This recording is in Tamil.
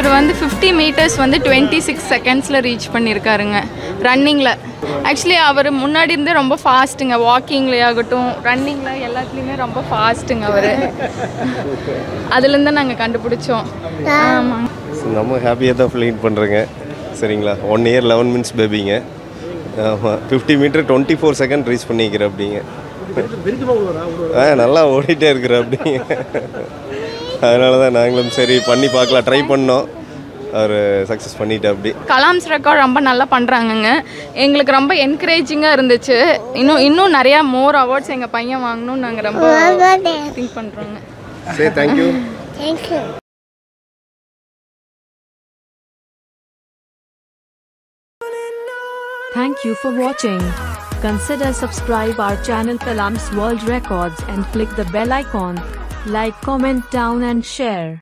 இவர் வந்து ஃபிஃப்டி மீட்டர்ஸ் வந்து டுவெண்ட்டி சிக்ஸ் செகண்ட்ஸில் ரீச் பண்ணியிருக்காருங்க ரன்னிங்கில் ஆக்சுவலி அவர் முன்னாடி இருந்தே ரொம்ப ஃபாஸ்ட்டுங்க வாக்கிங்லேயே ஆகட்டும் ரன்னிங்கில் எல்லாத்துலேயுமே ரொம்ப ஃபாஸ்ட்டுங்க அவர் அதுலேருந்து நாங்கள் கண்டுபிடிச்சோம் ஆமாம் நம்ம ஹாப்பியாக தான் ஃப்ளைட் பண்ணுறேங்க சரிங்களா ஒன் இயர் லெவன் மினிட்ஸ் பேபிங்க ஆமாம் fifty meter twenty four second reach பண்ணிக்கிற அப்படிங்க ஆ நல்லா ஓடிட்டே இருக்கிற அப்படிங்க அதனால தான் நாங்களும் சரி பண்ணி பார்க்கலாம் ட்ரை பண்ணோம் அவர் சக்ஸஸ் பண்ணிட்டு அப்படி கலாம்ஸ் ரெக்கார்ட் ரொம்ப நல்லா பண்ணுறாங்கங்க எங்களுக்கு ரொம்ப என்கரேஜிங்காக இருந்துச்சு இன்னும் இன்னும் நிறையா மோர் அவார்ட்ஸ் எங்கள் பையன் வாங்கணும்னு நாங்கள் ரொம்ப திங்க் பண்ணுறோங்க சரி thank you thank you Thank you for watching. Consider subscribe our channel Kalam's World Records and click the bell icon. Like, comment down and share.